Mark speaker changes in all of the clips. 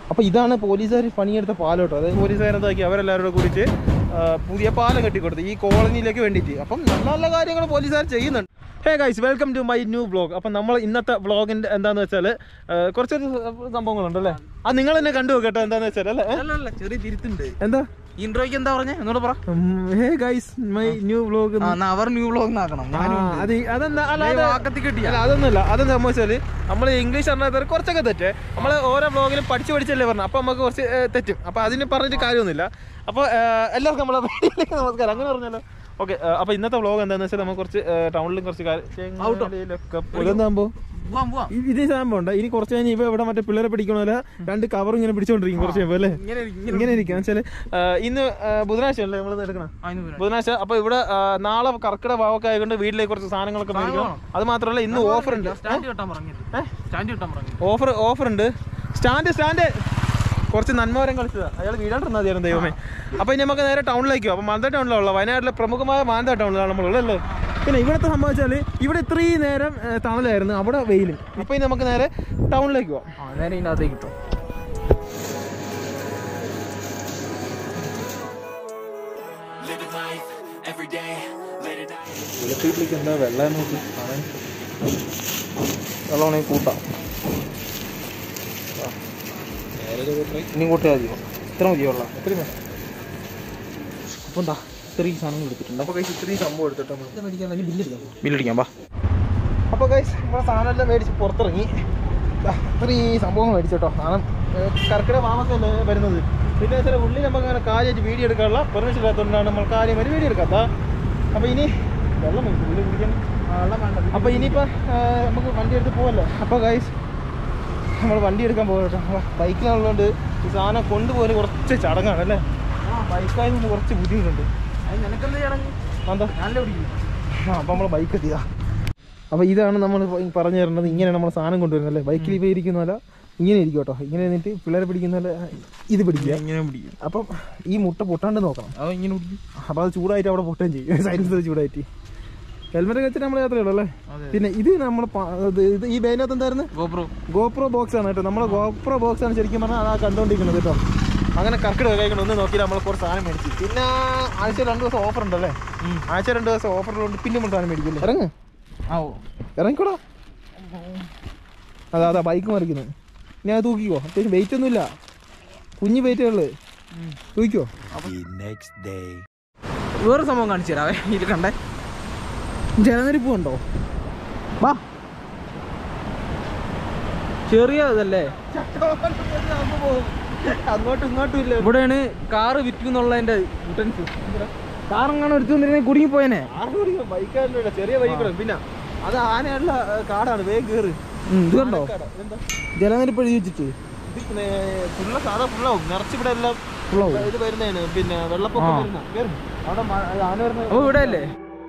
Speaker 1: അപ്പോൾ ഇതാണ് പോലീസുകാർ പണിയെടുത്ത പാലം കേട്ടോ അതായത് പോലീസുകാരെന്താക്കി അവരെല്ലാവരും കൂടെ കൂടിയിട്ട് ആ, പുതിയ പാലം കെട്ടിക്കൊടുത്തു ഈ കോളനിയിലേക്ക് വേണ്ടിയിട്ട് അപ്പം നല്ല നല്ല കാര്യങ്ങൾ പോലീസുകാർ ചെയ്യുന്നുണ്ട് hey guys welcome to my new vlog അപ്പം നമ്മൾ ഇന്നത്തെ വ്ളോഗിൻ്റെ എന്താന്ന് വെച്ചാൽ കുറച്ചൊരു സംഭവങ്ങളുണ്ടല്ലേ അത് നിങ്ങൾ തന്നെ കണ്ടു കേട്ടോ എന്താന്ന് വെച്ചാൽ അല്ലേ ഏ?
Speaker 2: അല്ല ചെറിയ തിരുത്തുണ്ട്
Speaker 1: എന്താ
Speaker 2: ഇൻട്രോയ്ക്ക് എന്താ പറഞ്ഞേ എന്നോട് പറ
Speaker 1: hey guys my new vlog
Speaker 2: ആ, എന്നാ അവർ ന്യൂ വ്ലോഗ് ആക്കണം ഞാനും ഉണ്ട്.
Speaker 1: അത് അതെന്താ അല്ല
Speaker 2: ദേ
Speaker 1: അത്
Speaker 2: വാക്കത്തി കിട്ടിയ
Speaker 1: അല്ല അതൊന്നുമില്ല അതെന്താ വെച്ചാല് നമ്മൾ ഇംഗ്ലീഷ് അറിഞ്ഞാൽ കുറച്ചൊക്കെ തെറ്റ് നമ്മൾ ഓരോ ബ്ലോഗിലും പഠിച്ച് പഠിച്ചല്ലേ പറഞ്ഞു അപ്പോൾ നമുക്ക് കുറച്ച് ഏ, തെറ്റും അപ്പോൾ അതിന് പറഞ്ഞിട്ട് കാര്യമൊന്നുമില്ല അപ്പോൾ എല്ലാവർക്കും നമ്മളെ വീട്ടിലേക്ക് നമസ്കാരം അങ്ങനെ പറഞ്ഞാലോ ഓക്കെ അപ്പോൾ ഇന്നത്തെ വ്ലോഗ് എന്താണെന്ന് വെച്ചാൽ നമുക്ക് കുറച്ച് ടൗണിലും കുറച്ച് ചെങ്ങാലിയിലൊക്കെ പോയി- ഇതെന്താ സംഭവം
Speaker 2: പോവാം പോവാം
Speaker 1: ഇ- ഇത് സംഭവം ഉണ്ട് ഇനി കുറച്ച് കഴിഞ്ഞ് ഇവ ഇവിടെ മറ്റേ പിള്ളേരെ പിടിക്കണമല്ല രണ്ട് കവർ ഇങ്ങനെ പിടിച്ചോണ്ടിരിക്കും കുറച്ച് കഴിയുമ്പോൾ അല്ലേ
Speaker 2: ഇങ്ങനെ ഇങ്ങനെ
Speaker 1: ഇങ്ങനെ ഇരിക്കും വെച്ചാൽ ഇന്ന് ആ, ബുധനാഴ്ച അല്ലേ നമ്മൾ എടുക്കണം
Speaker 2: ആ, ഇന്ന് വരാം.
Speaker 1: ബുധനാഴ്ച അപ്പൊ ഇവിടെ ആ, നാളെ കർക്കിടക ഭാവമൊക്കെ ആയതുകൊണ്ട് വീട്ടിലേക്ക് കുറച്ച് സാധനങ്ങളൊക്കെ മേടിക്കണം അത് മാത്രമല്ല ഇന്ന് ഓഫർ ഉണ്ട്
Speaker 2: സ്റ്റാൻഡ് കെട്ടാൻ പറഞ്ഞിട്ട് സ്റ്റാൻഡ് കെട്ടാൻ പറഞ്ഞു
Speaker 1: ഓഫർ ഓഫർ ഉണ്ട് സ്റ്റാൻഡ് സ്റ്റാൻഡ് കുറച്ച് നന്മവരം കളിച്ചതാ അയാൾ വീടാണ്ടിരുന്ന മതിയായിരുന്നു ദൈവമേ അപ്പൊ ഇനി നമുക്ക് നേരെ ടൗണിലേക്ക് പോകും അപ്പൊ മാനന്ത ടൗണിലുള്ള വയനാട്ടിലെ പ്രമുഖമായ മാനന്ത ടൗണിലാണ് നമ്മളുള്ളത് പിന്നെ ഇവിടുത്തെ സംഭവിച്ചാൽ ഇവിടെ ഇത്രയും നേരം ഏ, തണലായിരുന്നു അവിടെ വെയിലും അപ്പൊ ഇനി നമുക്ക് നേരെ ടൗണിലേക്ക് പോവാം
Speaker 2: ആ നേരെ ഇതിനകത്തേക്ക് കിട്ടും
Speaker 3: Living life every day, late at night.
Speaker 1: വീട്ടിലേക്ക് എന്താ വെള്ളം നോക്കി വെള്ളമാണെങ്കിൽ കൂട്ടാം
Speaker 2: ഇനി കൂട്ടിയാൽ മതിയോ ഇത്ര മതിയോ ഉള്ള
Speaker 1: എത്രയും വേണം
Speaker 2: അപ്പം എന്താ ഇത്രയും സാധനങ്ങൾ എടുത്തിട്ടുണ്ട്
Speaker 1: അപ്പോൾ കൈസ് ഇത്രയും സംഭവം എടുത്തിട്ട് നമ്മൾ
Speaker 2: ബില്ലടിക്കാം ബാ
Speaker 1: അപ്പോൾ കൈസ് നമ്മുടെ സാധനമെല്ലാം മേടിച്ച് പുറത്തിറങ്ങി ദാ, ഇത്രയും സംഭവം മേടിച്ചു കേട്ടോ കാരണം കർക്കിടക മാമസല്ലേ വരുന്നത് പിന്നെ ചില ഉള്ളിൽ നമുക്ക് അങ്ങനെ കാര്യമായിട്ട് വീഡിയോ എടുക്കാനുള്ള പെർമിഷൻ ഇല്ലാത്തതുകൊണ്ടാണ് നമ്മൾ കാര്യമായിട്ട് വീഡിയോ എടുക്കാത്ത അപ്പോൾ ഇനി വെള്ളം മേടിച്ചു ഉള്ളിൽ കുടിക്കാൻ അപ്പോൾ ഇനിയിപ്പോൾ നമുക്ക് വണ്ടി എടുത്ത് പോവല്ലേ അപ്പോൾ ഗൈസ് നമ്മൾ വണ്ടി എടുക്കാൻ പോകും കേട്ടോ ബൈക്കിലുള്ളതുകൊണ്ട് ഈ സാധനം കൊണ്ടുപോകല് കുറച്ച് ചടങ്ങാണ് അല്ലേ ബൈക്കായതുകൊണ്ട് കുറച്ച് ബുദ്ധിമുട്ടുണ്ട്
Speaker 2: നിനക്കെന്ത് ചടങ്ങ്
Speaker 1: എന്താ
Speaker 2: ഞാനല്ലേ പിടിക്കും
Speaker 1: ആ അപ്പം നമ്മൾ ബൈക്ക് എത്തിയതാ അപ്പോൾ ഇതാണ് നമ്മൾ പറഞ്ഞു തരേണ്ടത് ഇങ്ങനെ നമ്മൾ സാധനം കൊണ്ടുവരുന്നത് അല്ലേ ബൈക്കിൽ ഇപ്പോൾ ഇരിക്കുന്നതല്ല ഇങ്ങനെ ഇരിക്കും കേട്ടോ ഇങ്ങനെ എന്നിട്ട് പിള്ളേരെ പിടിക്കുന്ന ഇത് പിടിക്കുക
Speaker 2: ഇങ്ങനെ പിടിക്കും
Speaker 1: അപ്പം ഈ മുട്ട പൊട്ടാണ്ട് നോക്കണം
Speaker 2: അത് ഇങ്ങനെ പിടിക്കും
Speaker 1: അപ്പോൾ അത് ചൂടായിട്ട് അവിടെ പൊട്ടുകയും ചെയ്യും സൈലൻസർ ചൂടായിട്ട് ഹെൽമെറ്റ് വെച്ചിട്ട് നമ്മൾ യാത്രയുള്ളൂ അല്ലേ
Speaker 2: അതെ.
Speaker 1: പിന്നെ ഇത് നമ്മൾ ഇത് ഈ ബേനകത്ത് എന്തായിരുന്നു
Speaker 2: ഗോപ്രോ
Speaker 1: ഗോപ്രോ ബോക്സ് ആണ് കേട്ടോ നമ്മൾ ഗോപ്രോ ബോക്സ് ആണ് ശരിക്കും പറഞ്ഞാൽ അതാ കണ്ടുകൊണ്ടിരിക്കുന്നത് കേട്ടോ അങ്ങനെ കർക്കിടക കഴിക്കണം ഒന്ന് നോക്കിയിട്ട് നമ്മൾ കുറച്ച് സാധനം മേടിച്ചു പിന്നെ ആഴ്ച രണ്ട് ദിവസം ഓഫർ ഉണ്ടല്ലേ ആഴ്ച രണ്ട് ദിവസം ഓഫറിലുണ്ട് പിന്നെ നമ്മൾ സാധനം മേടിക്കില്ലേ ഇറങ്ങ്
Speaker 2: ആ ഓ
Speaker 1: ഇറങ്ങിക്കോടാ അതാ അതാ ബൈക്ക് മറിക്കുന്നത് ഇനി അത് തൂക്കിക്കോ അത്യാവശ്യം വെയിറ്റ് ഒന്നുമില്ല കുഞ്ഞു വെയിറ്റേ ഉള്ളു തൂക്കിക്കോ
Speaker 2: വേറെ സംഭവം കാണിച്ചു തരാവേ ഇത് കണ്ടേ
Speaker 1: ജലനിരപ്പ് ഉണ്ടോ
Speaker 2: വാ ചെറിയ ഇതല്ലേ
Speaker 1: അങ്ങോട്ടും ഇങ്ങോട്ടും ഇല്ല
Speaker 2: ഇവിടെയാണ് കാറ് വിറ്റു എന്നുള്ളതിന്റെ യൂട്ടൻസ് കാറെങ്ങാനും എടുത്തു വന്നിരുന്നെങ്കിൽ കുടുങ്ങി പോയനെ
Speaker 1: ബൈക്കാരല്ല ചെറിയ ബൈക്കുകൾ പിന്നെ അത് ആനയുള്ള ഏ, കാടാണ് വേഗം കയറ്
Speaker 2: ഇത് കണ്ടോ
Speaker 1: ജലനിരപ്പ് എഴുതി വെച്ചിട്ട് ഇത് ഫുള്ള സാധാ ഫുള്ളാവും നിറച്ചിവിടെ എല്ലാം
Speaker 2: ഫുള്ളാവും
Speaker 1: ഇത് വരുന്നതാണ് പിന്നെ വെള്ളപ്പൊക്കം
Speaker 2: ആ.
Speaker 1: വരുന്ന കേറും. അവിടെ മ- ആന വരുന്ന
Speaker 2: അപ്പൊ ഇവിടെ അല്ലേ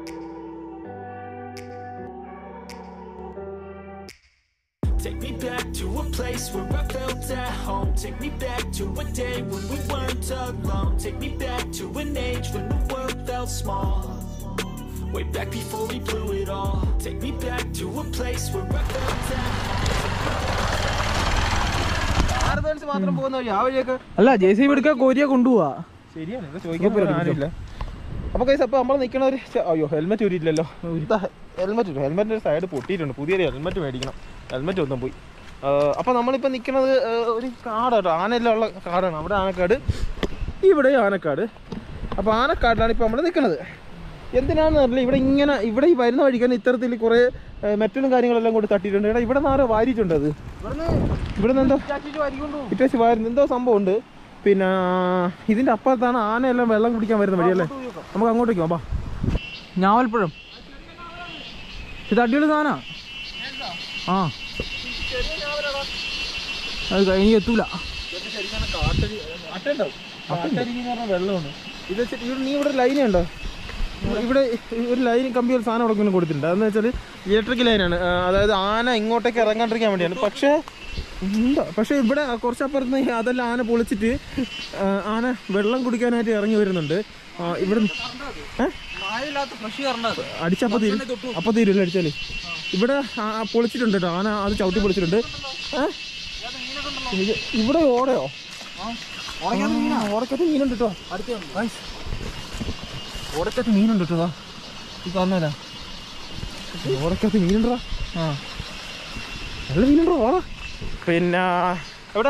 Speaker 3: Take me back to a place where I felt at home. Take me back to a day when we weren't alone. Take me back to an age when the world felt small. Way back before we blew it all. Take me back to a place where I felt at home.
Speaker 1: ഭാരതൻസ് മാത്രം പോകുന്ന വഴി ആ വഴിയൊക്കെ
Speaker 2: അല്ല J C B എടുക്കാൻ കോരിയ കൊണ്ടുപോവാ
Speaker 1: ശരിയാണ് ഇത് ചോദിക്കാൻ ആരില്ല അപ്പൊ കൈസ് അപ്പൊ നമ്മൾ നിൽക്കണ ഒരു ചെ- അയ്യോ ഹെൽമെറ്റ് ഊരിയില്ലല്ലോ ഹെൽമെറ്റ് ഹെൽമെറ്റിന്റെ സൈഡ് പൊട്ടിയിട്ടുണ്ട് പുതിയൊരു ഹെൽമെറ്റ് മേടിക്കണം ഹെൽമെറ്റ് ഒന്നും പോയി ആ, അപ്പൊ നമ്മളിപ്പോ നിൽക്കുന്നത് ഒരു കാടാട്ടോ ആനയെല്ലാം ഉള്ള കാടാണ് അവിടെ ആനക്കാട് ഇവിടെ ആനക്കാട് അപ്പൊ ആനക്കാടിലാണ് ഇപ്പൊ നമ്മൾ നിൽക്കുന്നത് എന്തിനാണെന്ന് അറിയില്ല ഇവിടെ ഇങ്ങനെ ഇവിടെ ഈ വരുന്ന വഴിക്കാണ് ഇത്തരത്തിൽ കുറെ മെറ്റലും കാര്യങ്ങളെല്ലാം കൊണ്ട് തട്ടിയിട്ടുണ്ട് എടാ ഇവിടെ നിന്ന് ആരോ വാരിയിട്ടുണ്ട് അത് ഇവിടെ നിന്ന് എന്തോ ഇറ്റേച്ച് വാരുന്നു എന്തോ സംഭവം ഉണ്ട് പിന്നെ ഇതിന്റെ അപ്പുറത്താണ് ആനയെല്ലാം വെള്ളം കുടിക്കാൻ വരുന്ന വഴിയല്ലേ നമുക്ക് അങ്ങോട്ടേക്ക് പോകാം ബാ
Speaker 2: ഞാവൽപ്പഴം ഇത് അടിപൊളി സാധന ആ അത് കഴിഞ്ഞ് എത്തൂല
Speaker 1: വെള്ളമാണ് ഇത് വെച്ചിട്ട് ഇവിടെ നീ ഇവിടെ ലൈൻ ഉണ്ടോ ഇവിടെ ഒരു ലൈൻ കമ്പി ഒരു സാധനം അവിടെ കൊടുത്തിട്ടുണ്ട് അതെന്ന് വെച്ചാൽ ഇലക്ട്രിക് ലൈനാണ് അതായത് ആന ഇങ്ങോട്ടേക്ക് ഇറങ്ങാണ്ടിരിക്കാൻ വേണ്ടിയാണ് പക്ഷേ എന്താ പക്ഷേ ഇവിടെ കുറച്ചപ്പുറത്ത് നിന്ന് അതെല്ലാം ആന പൊളിച്ചിട്ട് ആ, ആന വെള്ളം കുടിക്കാനായിട്ട് ഇറങ്ങി വരുന്നുണ്ട് ആ, ഇവിടെ ഏഹ്
Speaker 2: ഫ്രഷ് കറണ്ടത്
Speaker 1: അടിച്ചപ്പോ തീരും അപ്പൊ തീരുമല്ലോ അടിച്ചാല് ഇവിടെ ആ, ആ, പൊളിച്ചിട്ടുണ്ട് കേട്ടോ ആന അത് ചവിട്ടി പൊളിച്ചിട്ടുണ്ട് ഏഹ് ഇത് ഇവിടെ ഓടയോ ഓടക്കത്ത് മീനുണ്ട് കേട്ടോ ഓടക്കത്ത് മീനുണ്ട് കേട്ടോ ദാ. ഈ കാണുന്നല്ല ഓടക്കത്ത് മീനുണ്ടോ ആ നല്ല മീനുണ്ടോ ഓടാ പിന്നെ എവിടെ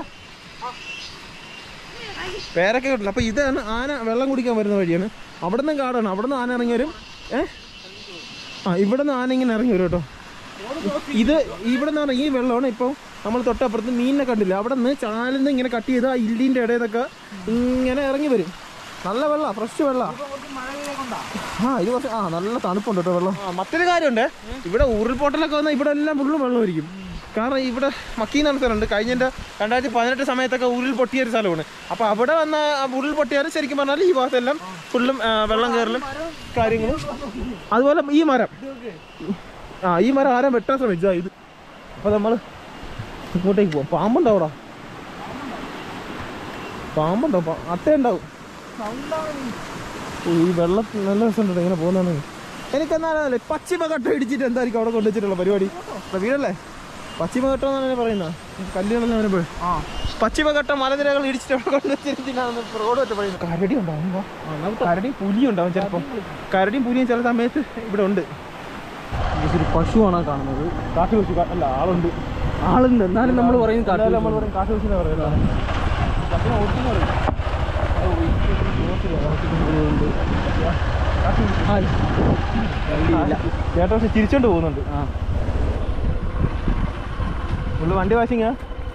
Speaker 1: പേരൊക്കെ കിട്ടില്ല അപ്പൊ ഇതാണ് ആന വെള്ളം കുടിക്കാൻ വരുന്ന വഴിയാണ് അവിടെ നിന്ന് കാടാണ് അവിടെ നിന്ന് ആന ഇറങ്ങി വരും ഏ ആ ഇവിടെ നിന്ന് ആന ഇങ്ങനെ ഇറങ്ങി വരും കേട്ടോ ഇത് ഇവിടെ നിന്ന് പറഞ്ഞാൽ ഈ വെള്ളമാണ് ഇപ്പോൾ നമ്മൾ തൊട്ടപ്പുറത്ത് മീനിനെ കണ്ടില്ല അവിടെ നിന്ന് ചാലിൽ നിന്ന് ഇങ്ങനെ കട്ട് ചെയ്ത് ആ ഇല്ലിൻ്റെ ഇടയിൽ നിന്നൊക്കെ ഇങ്ങനെ ഇറങ്ങി വരും നല്ല വെള്ളം ഫ്രഷ് വെള്ളം ആ ഇത് കുറച്ച് ആ നല്ല തണുപ്പുണ്ട് കേട്ടോ വെള്ളം ആ മറ്റൊരു കാര്യമുണ്ട് ഇവിടെ ഉരുൾപൊട്ടലൊക്കെ വന്നാൽ ഇവിടെ എല്ലാം ഫുള്ളും വെള്ളമായിരിക്കും കാരണം ഇവിടെ മക്കി എന്ന് പറഞ്ഞ സ്ഥലമുണ്ട് കഴിഞ്ഞ രണ്ടായിരത്തി പതിനെട്ട് സമയത്തൊക്കെ ഉരുൾ പൊട്ടിയ ഒരു സ്ഥലമാണ് അപ്പോൾ അവിടെ വന്ന ആ ഉരുൾ പൊട്ടിയാലും ശരിക്കും പറഞ്ഞാൽ ഈ ഭാഗത്തെല്ലാം ഫുള്ളും ആ, വെള്ളം കയറലും കാര്യങ്ങളും അതുപോലെ ഈ മരം ആ ഈ മരം ആരാ വെട്ടാൻ ശ്രമിച്ചാ ഇത് അപ്പോൾ നമ്മൾ ഇങ്ങോട്ടേക്ക് പോവാം പാമ്പുണ്ടോ അവിടെ പാമ്പുണ്ടോ പാ- അട്ടയുണ്ടാവും ഓ, ഈ വെള്ളം നല്ല രസമുണ്ട് ഇങ്ങനെ പോകുന്നതാണ് എനിക്കെന്നാലേ പശ്ചിമഘട്ടം ഇടിച്ചിട്ട് എന്തായിരിക്കും അവിടെ കൊണ്ടുവച്ചിട്ടുള്ള പരിപാടി ഇവിടെ വീടല്ലേ പശ്ചിമഘട്ടം എന്നാണ് പറയുന്നത് കല്ലുകളെല്ലാം വരുമ്പോൾ
Speaker 2: ആ
Speaker 1: പശ്ചിമഘട്ട മലനിരകൾ ഇടിച്ചിട്ട് അവിടെ കൊണ്ടുവച്ചിരിക്കുന്നതാണ് റോഡ് വെച്ച് പറയുന്നത് കരടി ഉണ്ടാവും കരടി പുലി ഉണ്ടാവും ചിലപ്പോൾ കരടിയും പുലിയും ചില സമയത്ത് ഇവിടെ ഉണ്ട്
Speaker 2: ഒരു പശുവാണ് ആ കാണുന്നത്
Speaker 1: കാട്ടുപശു കാ- അല്ല ആളുണ്ട്
Speaker 2: ആളുണ്ട് എന്നാലും നമ്മൾ പറയുന്നത് കാട്ടിൽ
Speaker 1: നമ്മൾ പറയും കാട്ടുപശുനെ പറയുന്നത് പശുവിനെ ഓടിക്കുന്നു പറയും. അത് ഈ റോട്ടില് വളർത്തിക്കൊണ്ട്
Speaker 2: ഹായ് വണ്ടിയില്ല
Speaker 1: ചേട്ടൻ പക്ഷെ ചിരിച്ചോണ്ട് പോകുന്നുണ്ട്
Speaker 2: ആ
Speaker 1: ഉള്ളു വണ്ടി വാശിങ്ങ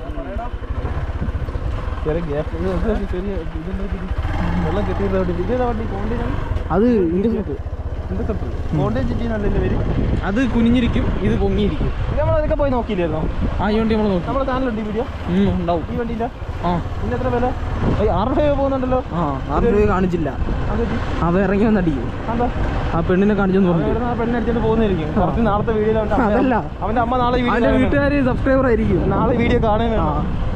Speaker 1: ചെറിയ ഗ്യാപ്പ് ചെറിയ ഇതെന്താ ഇത്? വെള്ളം കെട്ടിയതോട്ട് ഇതേതാ വണ്ടി കോണ്ടിനാണ്
Speaker 2: അത് ഇൻഡസ്ട്രി
Speaker 1: ഇന്റർസെപ്റ്റർ കോണ്ടേജ് ചിറ്റിന്നല്ലേ പേര്
Speaker 2: അത് കുനിഞ്ഞിരിക്കും ഇത് പൊങ്ങിയിരിക്കും
Speaker 1: ഇത് നമ്മൾ അതൊക്കെ പോയി നോക്കിയില്ലായിരുന്നോ
Speaker 2: ആ ഈ വണ്ടി നമ്മൾ നോക്കി
Speaker 1: നമ്മുടെ ചാനലുണ്ട് ഈ വീഡിയോ
Speaker 2: ഉം, ഉണ്ടാവും
Speaker 1: ഈ വണ്ടിയില്ല
Speaker 2: ആ
Speaker 1: ഇന്ന് എത്ര വില ഏയ് ആറ് രൂപ പോകുന്നുണ്ടല്ലോ
Speaker 2: ആ ആറ് രൂപ കാണിച്ചില്ല
Speaker 1: അത്
Speaker 2: അവ ഇറങ്ങി വന്നടിക്കും
Speaker 1: എന്താ
Speaker 2: ആ പെണ്ണിനെ കാണിച്ചെന്ന് പറഞ്ഞു
Speaker 1: അവൻ ആ പെണ്ണടിച്ചിട്ട് പോകുന്നതായിരിക്കും കുറച്ച് നാളത്തെ വീഡിയോ
Speaker 2: അതല്ല.
Speaker 1: അവന്റെ അമ്മ നാളെ ഈ
Speaker 2: അവന്റെ
Speaker 1: വീഡിയോ
Speaker 2: വീട്ടുകാര് സബ്സ്ക്രൈബർ ആയിരിക്കും
Speaker 1: നാളെ വീഡിയോ കാണാൻ
Speaker 2: ആ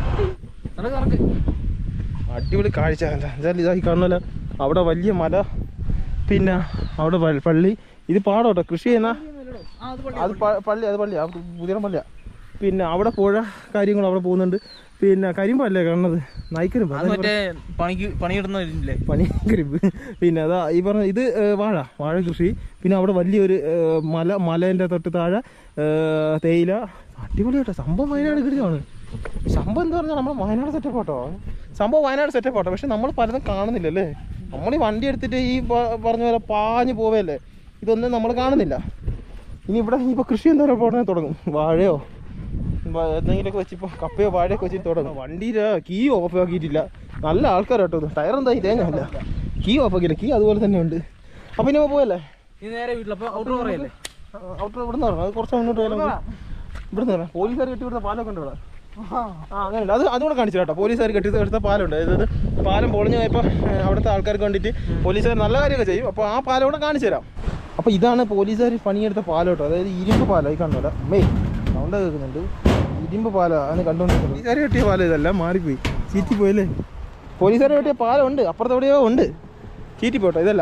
Speaker 1: അടിപൊളി കാഴ്ച അല്ല എന്തായാലും ഇതായി കാണുന്നല്ലോ അവിടെ വലിയ മല പിന്നെ അവിടെ പ- പള്ളി ഇത് പാടോട്ടോ കൃഷി ചെയ്യുന്ന അത് പ- പള്ളി അത് പള്ളിയാ പുതിയ പള്ളിയാ പിന്നെ അവിടെ പുഴ കാര്യങ്ങളും അവിടെ പോകുന്നുണ്ട് പിന്നെ കരിമ്പല്ലേ കാണുന്നത് നായ്ക്കരിമ്പ്
Speaker 2: അത് മറ്റേ പണിക്ക് പണിയിടുന്ന ഇല്ലേ
Speaker 1: പനി കരിമ്പ് പിന്നെ അതാ ഈ പറഞ്ഞ ഇത് ഏ, വാഴ വാഴ കൃഷി പിന്നെ അവിടെ വലിയൊരു ഏ, മല മലേൻ്റെ തൊട്ട് താഴെ ഏ, തേയില അടിപൊളിയാട്ടോ സംഭവം വയനാട് കിടിയാണ് സംഭവം എന്താ പറഞ്ഞാൽ നമ്മുടെ വയനാട് സെറ്റപ്പ് ആട്ടോ സംഭവം വയനാട് സെറ്റപ്പ് ആട്ടോ പക്ഷെ നമ്മൾ പലതും കാണുന്നില്ലല്ലേ നമ്മൾ ഈ വണ്ടി എടുത്തിട്ട് ഈ പ- പറഞ്ഞ പോലെ പാഞ്ഞു പോവല്ലേ ഇതൊന്നും നമ്മൾ കാണുന്നില്ല ഇനി ഇവിടെ ഇനിയിപ്പോൾ കൃഷി എന്താ ഉടനെ തുടങ്ങും വാഴയോ വ- എന്തെങ്കിലുമൊക്കെ വെച്ചിപ്പോൾ കപ്പയോ വാഴയൊക്കെ വെച്ചിട്ട് തുടങ്ങും വണ്ടിയുടെ കീ ഓഫ് ആക്കിയിട്ടില്ല നല്ല ആൾക്കാരാട്ടോ ഇത് ടയർ എന്താ തേങ്ങല്ല കീ ഓഫ് ആക്കിയില്ല കീ അതുപോലെ തന്നെ ഉണ്ട് അപ്പം ഇനി പോയല്ലേ
Speaker 2: ഇത് നേരെ വീട്ടിലപ്പോ ഔട്ടർ പറയല്ലേ
Speaker 1: ഔട്ടർ ഇവിടെ നിന്ന് അത് കുറച്ച് മുന്നോട്ട് പോയാലും ഇവിടെ നിന്ന് പോലീസുകാർ കെട്ടി വിടുന്ന പാലൊക്കെ ഉണ്ട് ഇവിടെ ആ അങ്ങനെയുണ്ട് അത് അതുകൂടെ കാണിച്ചു കേട്ടോ പോലീസുകാർ കെട്ടി എടുത്ത പാലമുണ്ട് അതായത് പാലം പൊളിഞ്ഞു പോയപ്പോൾ അവിടുത്തെ ആൾക്കാർക്ക് വേണ്ടിയിട്ട് പോലീസുകാർ നല്ല കാര്യമൊക്കെ ചെയ്യും അപ്പോൾ ആ പാലം കൂടെ കാണിച്ചു തരാം അപ്പോൾ ഇതാണ് പോലീസുകാർ പണിയെടുത്ത പാലം കേട്ടോ അതായത് ഇരുമ്പ് പാലം ഈ കണ്ടോല മെയ് സൗണ്ട് കേൾക്കുന്നുണ്ട് ഇരുമ്പ് പാലം അതിന് കണ്ടുകൊണ്ടിരിക്കുന്നത് പോലീസുകാർ കെട്ടിയ പാലം ഇതല്ല മാറിപ്പോയി ചീറ്റി പോയല്ലേ പോലീസുകാർ കെട്ടിയ പാലം ഉണ്ട് അപ്പുറത്ത് എവിടെയോ ഉണ്ട് ചീറ്റി പോട്ടോ ഇതല്ല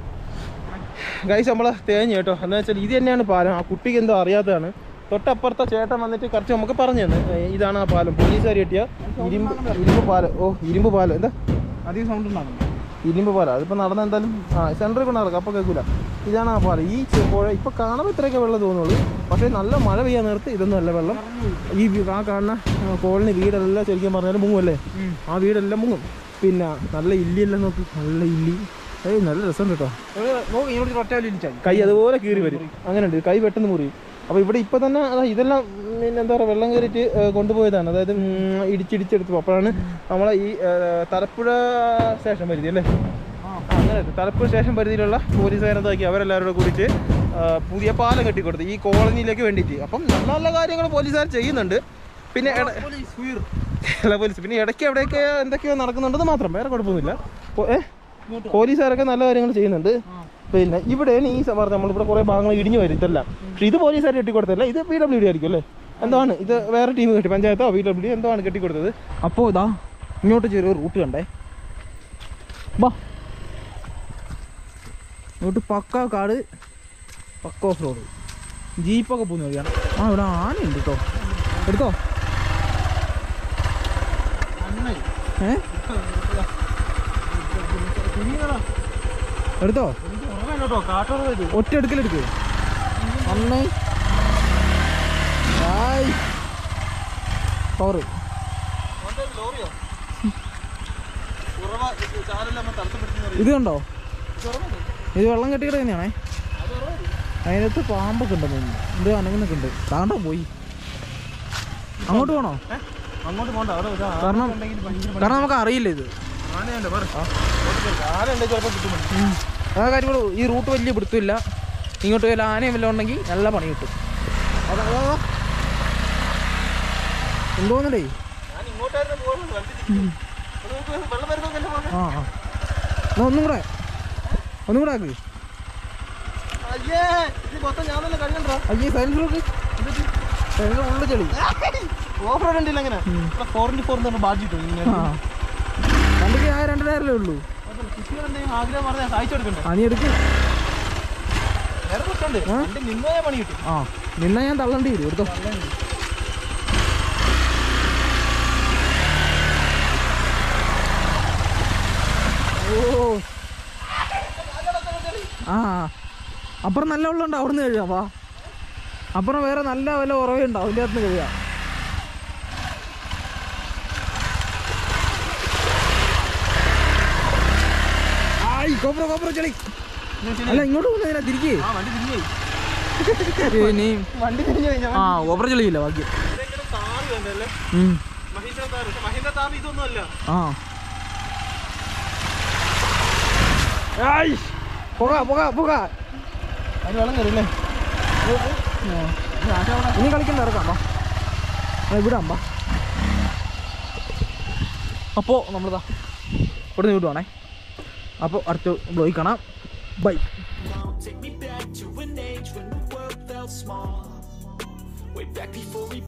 Speaker 1: ഗൈസ് നമ്മളെ തേഞ്ഞ് കേട്ടോ എന്താ വെച്ചാൽ ഇത് തന്നെയാണ് പാലം ആ കുട്ടിക്ക് എന്തോ അറിയാത്തതാണ് തൊട്ടപ്പുറത്തെ ചേട്ടൻ വന്നിട്ട് കുറച്ച് നമുക്ക് പറഞ്ഞു തന്നെ ഏ, ഇതാണ് ആ പാലം പോലീസുകാർ കെട്ടിയ ഇരുമ്പ് ഇരുമ്പ് പാലം ഓ ഇരുമ്പ് പാലം എന്താ
Speaker 2: അധികം സൗണ്ട് ഉണ്ടാകും
Speaker 1: ഇരുമ്പ് പാലം അതിപ്പോൾ നടന്ന എന്തായാലും ആ സെൻറ്ററിൽ കൊണ്ട് നടക്കാം അപ്പോൾ കേൾക്കൂല ഇതാണ് ആ പാലം ഈ ചെ- പുഴ ഇപ്പോൾ കാണുമ്പോൾ ഇത്രയൊക്കെ വെള്ളം തോന്നുള്ളൂ പക്ഷേ നല്ല മഴ പെയ്യാൻ നേരത്ത് ഇതൊന്നും അല്ല വെള്ളം ഈ വി- ആ കാണുന്ന ആ, കോളനി വീടെല്ലാം ശരിക്കും പറഞ്ഞാൽ മുങ്ങുമല്ലേ ആ വീടെല്ലാം മുങ്ങും പിന്നെ നല്ല ഇല്ലിയെല്ലാം നോക്ക് നല്ല ഇല്ലി ഏയ് നല്ല രസമുണ്ട് കേട്ടോ
Speaker 2: നോക്കി ഇങ്ങോട്ട് ഒറ്റ വിളിച്ചാൽ
Speaker 1: കൈ അതുപോലെ കീറി വരും അങ്ങനെയുണ്ട് കൈ പെട്ടെന്ന് മുറിയും അപ്പോൾ ഇവിടെ ഇപ്പോൾ തന്നെ അതാ ഇതെല്ലാം പിന്നെ എന്താ പറയുക വെള്ളം കയറിയിട്ട് ഏ, കൊണ്ടുപോയതാണ് അതായത് ഉം, ഇടിച്ചിടിച്ചെടുത്തു അപ്പോഴാണ് നമ്മളെ ഈ ഏ, തലപ്പുഴ സ്റ്റേഷൻ പരിധി അല്ലേ ആ, അങ്ങനെ തലപ്പുഴ സ്റ്റേഷൻ പരിധിയിലുള്ള പോലീസുകാരെന്താക്കി അവരെല്ലാവരും കൂടെ കൂടിയിട്ട് ആ, പുതിയ പാലം കെട്ടിക്കൊടുത്തു ഈ കോളനിയിലേക്ക് വേണ്ടിയിട്ട് അപ്പം നല്ല നല്ല കാര്യങ്ങൾ പോലീസുകാർ ചെയ്യുന്നുണ്ട് പിന്നെ എട- കേരള പോലീസ് പിന്നെ ഇടയ്ക്ക് എവിടെയൊക്കെ എന്തൊക്കെയോ നടക്കുന്നുണ്ടെന്ന് മാത്രം വേറെ കുഴപ്പമൊന്നുമില്ല പോ- ഏ പോലീസുകാരൊക്കെ നല്ല കാര്യങ്ങൾ ചെയ്യുന്നുണ്ട് പിന്നെ ഇവിടെയാണ് ഈ പറഞ്ഞ നമ്മളിവിടെ കുറേ ഭാഗങ്ങൾ ഇടിഞ്ഞു വരും ഇതെല്ലാം പക്ഷേ ഇത് പോലീസുകാർ കെട്ടിക്കൊടുത്തല്ല ഇത് പി ഡബ്ല്യു ഡി ആയിരിക്കും അല്ലേ എന്താണ് ഇത് വേറെ ടീം കെട്ടി പഞ്ചായത്തോ പി ഡബ്ല്യു ഡി എന്തോ ആണ് കെട്ടിക്കൊടുത്തത്
Speaker 2: അപ്പോൾ ഇതാ ഇങ്ങോട്ട് ചെറിയ റൂട്ട് കണ്ടേ ബാ ഇങ്ങോട്ട് പക്ക കാട് പക്ക ഓഫ് റോഡ് ജീപ്പൊക്കെ പോകുന്ന വഴിയാണ് ആ ഇവിടെ ആനയുണ്ട് കേട്ടോ എടുത്തോ ഏ എടുത്തോ
Speaker 1: കേട്ടോ കാട്ടോറ ഇത്
Speaker 2: ഒറ്റ എടുക്കലെടുക്ക് അന്നേ പവറ്
Speaker 1: ലോറിയോ ഉറവ ചാലെല്ലാം തടസ്സപ്പെടുത്തുന്ന
Speaker 2: ഇത് കണ്ടോ ഇത് വെള്ളം കെട്ടി കിടക്കുന്നതാണേ അതിനകത്ത് പാമ്പൊക്കെ ഉണ്ടെന്ന് തോന്നുന്നു ഇത് അനങ്ങുന്നൊക്കെ ഉണ്ട് താണ്ടോ പോയി അങ്ങോട്ട് പോണോ
Speaker 1: അങ്ങോട്ട് പോണ്ട അവിടെ ഒരു ആന
Speaker 2: കാരണം
Speaker 1: ഉണ്ടെങ്കിൽ ഭയങ്കര
Speaker 2: കാരണം നമുക്ക് അറിയില്ല ഇത്
Speaker 1: ആനയുണ്ട് പറ ആനയുണ്ടെങ്കിൽ ചിലപ്പോൾ കിട്ടും
Speaker 2: ആ കാര്യം കൂടെ ഈ റൂട്ട് വലിയ പിടുത്തമില്ല ഇങ്ങോട്ട് വല്ല ആനയും വല്ലതും ഉണ്ടെങ്കിൽ നല്ല പണി കിട്ടും അതാ അതാ, അതാ. എന്തോന്നടേ
Speaker 1: ഞാൻ ഇങ്ങോട്ടായിരുന്നു പോകുന്നത് വണ്ടി തിരിച്ചു. അത് നോക്ക്, വെള്ളം വരുന്നതൊക്കെ എന്നെ പറഞ്ഞേ.
Speaker 2: ആ ആ എന്നാ ഒന്നും കൂടെ ഒന്നും കൂടെ ആക്ക്
Speaker 1: അയ്യേ ഇത് മൊത്തം ഞാൻ തന്നെ കഴിയണ്ടാ
Speaker 2: അയ്യേ സൈലൻസ് നോക്ക് സൈലൻസ് ഉള്ള ചെളി
Speaker 1: ഓഫ് റോഡ് ഉണ്ടല്ലോ അങ്ങനെ ഫോർ ഇന്റു ഫോർ എന്ന് പറഞ്ഞ ബാഡ്ജിട്ടു ഇങ്ങനെ
Speaker 2: ആ വണ്ടിക്ക് ആ രണ്ട് ടയറല്ലേ ഉള്ളൂ
Speaker 1: കുട്ടികൾ എന്തെങ്കിലും ആഗ്രഹം പറഞ്ഞാൽ സഹായിച്ചു കൊടുക്കണ്ടേ
Speaker 2: ആ നീ എടുക്ക്
Speaker 1: വേറെ കുട്ടുണ്ട് വണ്ടി നിന്നോയാ പണി കിട്ടും
Speaker 2: ആ നിന്നാ ഞാൻ തള്ളേണ്ടി വരും എടുത്തോ ഓ ആ അപ്പുറം നല്ല വെള്ളം ഉണ്ട് അവിടുന്ന് കഴിയാം വാ അപ്പുറം വേറെ നല്ല വല്ല ഉറവുണ്ടാവും അതിൻ്റെ അകത്ത് കഴിയാം ആയി കോപ്ര കോപ്ര ചെളി അല്ല ഇങ്ങോട്ട് പോകുന്നതിനാ തിരികെ
Speaker 1: ആ വണ്ടി തിരിഞ്ഞേ
Speaker 2: ഇനിയും
Speaker 1: വണ്ടി തിരിഞ്ഞു കഴിഞ്ഞാൽ
Speaker 2: ആ കോപ്ര ചെളിയില്ല ബാക്കി
Speaker 1: ഭയങ്കര താറ് കണ്ടല്ലേ
Speaker 2: ഉം.
Speaker 1: മഹീന്ദ്ര താറ് പക്ഷെ മഹീന്ദ്ര താറ് ഇതൊന്നും അല്ല
Speaker 2: ആ ആയ്. പുക പുക പുക
Speaker 1: അതിന് വെള്ളം കയറില്ലേ
Speaker 2: ഇനി കളിക്കണ്ട ഇറക്കാം വാ. ആ, വിടാം വാ അപ്പോൾ നമ്മളിതാ ഇവിടെ നിന്ന് വിടുവാണേ അപ്പോൾ അടുത്ത ബ്ലോയിൽ കാണാം bye
Speaker 3: Take me back to an age when the world felt small. Way back before we